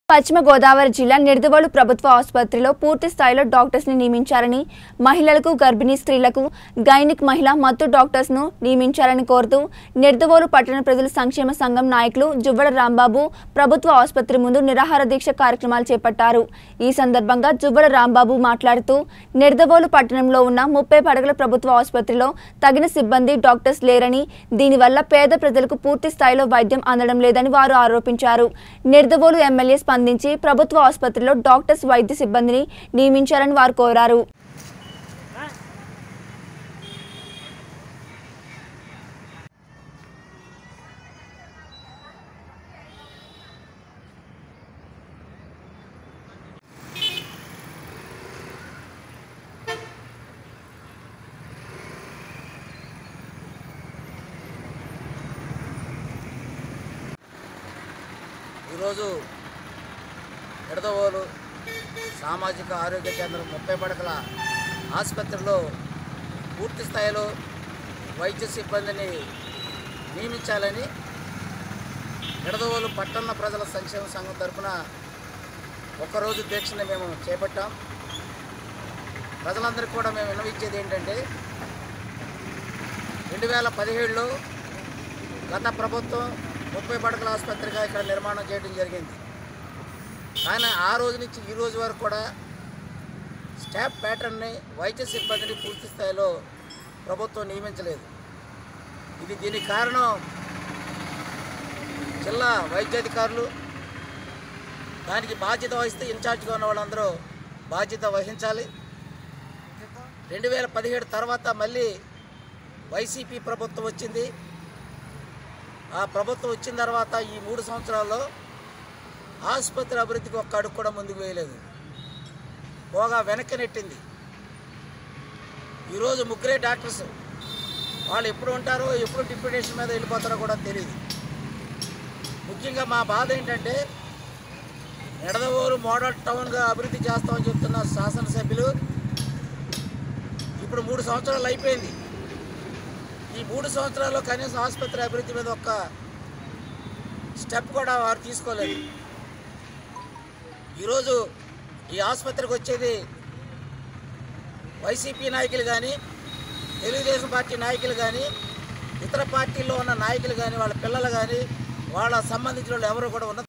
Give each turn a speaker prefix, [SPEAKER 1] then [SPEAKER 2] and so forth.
[SPEAKER 1] పశ్చిమ గోదావరి జిల్లా నిడదవోలు ప్రభుత్వ ఆసుపత్రిలో పూర్తి స్థాయిలో డాక్టర్స్ ని నియమించారని మహిళలకు గర్భిణీ స్త్రీలకు గైనిక్ మహిళ మత్తు డాక్టర్స్ ను నియమించాలని కోరుతూ నిడదవోలు పట్టణ ప్రజల సంక్షేమ సంఘం నాయకులు జువ్వడ రాంబాబు ప్రభుత్వ ఆసుపత్రి ముందు నిరాహార దీక్ష కార్యక్రమాలు చేపట్టారు ఈ సందర్భంగా జువ్వడ రాంబాబు మాట్లాడుతూ నిడదవోలు పట్టణంలో ఉన్న ముప్పై పడగల ప్రభుత్వ ఆసుపత్రిలో తగిన సిబ్బంది డాక్టర్స్ లేరని దీనివల్ల పేద ప్రజలకు పూర్తి స్థాయిలో వైద్యం అందడం లేదని వారు ఆరోపించారు నిడదవోలు ఎమ్మెల్యే స్పందించి ప్రభుత్వ ఆసుపత్రిలో డాక్టర్స్ వైద్య సిబ్బందిని నియమించాలని వారు కోరారు
[SPEAKER 2] ఈరోజు ఎడదవోలు సామాజిక ఆరోగ్య కేంద్రం ముప్పై పడకల ఆసుపత్రిలో పూర్తి స్థాయిలో వైద్య సిబ్బందిని నియమించాలని ఎడదవోలు పట్టణ ప్రజల సంక్షేమ సంఘం తరఫున ఒక్కరోజు దీక్షని మేము చేపట్టాం ప్రజలందరికీ కూడా మేము విన్నవించేది ఏంటంటే రెండు వేల పదిహేడులో గత ప్రభుత్వం ముప్పై పడకల ఆసుపత్రిగా ఇక్కడ నిర్మాణం చేయడం జరిగింది కానీ ఆ రోజు నుంచి ఈ రోజు వరకు కూడా స్టాఫ్ ప్యాటర్న్ని వైద్య సిబ్బందిని పూర్తి స్థాయిలో ప్రభుత్వం నియమించలేదు ఇది దీనికి కారణం జిల్లా వైద్యాధికారులు దానికి బాధ్యత వహిస్తే ఇన్ఛార్జ్గా ఉన్న వాళ్ళందరూ బాధ్యత వహించాలి రెండు వేల పదిహేడు తర్వాత మళ్ళీ వైసీపీ ప్రభుత్వం వచ్చింది ఆ ప్రభుత్వం వచ్చిన తర్వాత ఈ మూడు సంవత్సరాల్లో ఆసుపత్రి అభివృద్ధికి ఒక్క అడుగు కూడా ముందుకు వేయలేదు పోగా వెనక్కి నెట్టింది ఈరోజు ముగ్గురే డాక్టర్స్ వాళ్ళు ఎప్పుడు ఉంటారో ఎప్పుడు డిప్యూటేషన్ మీద వెళ్ళిపోతారో కూడా తెలియదు ముఖ్యంగా మా బాధ ఏంటంటే ఎడదవోలు మోడల్ టౌన్గా అభివృద్ధి చేస్తామని చెప్తున్న శాసనసభ్యులు ఇప్పుడు మూడు సంవత్సరాలు అయిపోయింది ఈ మూడు సంవత్సరాల్లో కనీసం ఆసుపత్రి అభివృద్ధి మీద ఒక్క స్టెప్ కూడా వారు తీసుకోలేదు ఈరోజు ఈ ఆసుపత్రికి వచ్చేది వైసీపీ నాయకులు కానీ తెలుగుదేశం పార్టీ నాయకులు కానీ ఇతర పార్టీల్లో ఉన్న నాయకులు కానీ వాళ్ళ పిల్లలు కానీ వాళ్ళ సంబంధించిన వాళ్ళు ఎవరు కూడా ఉన్న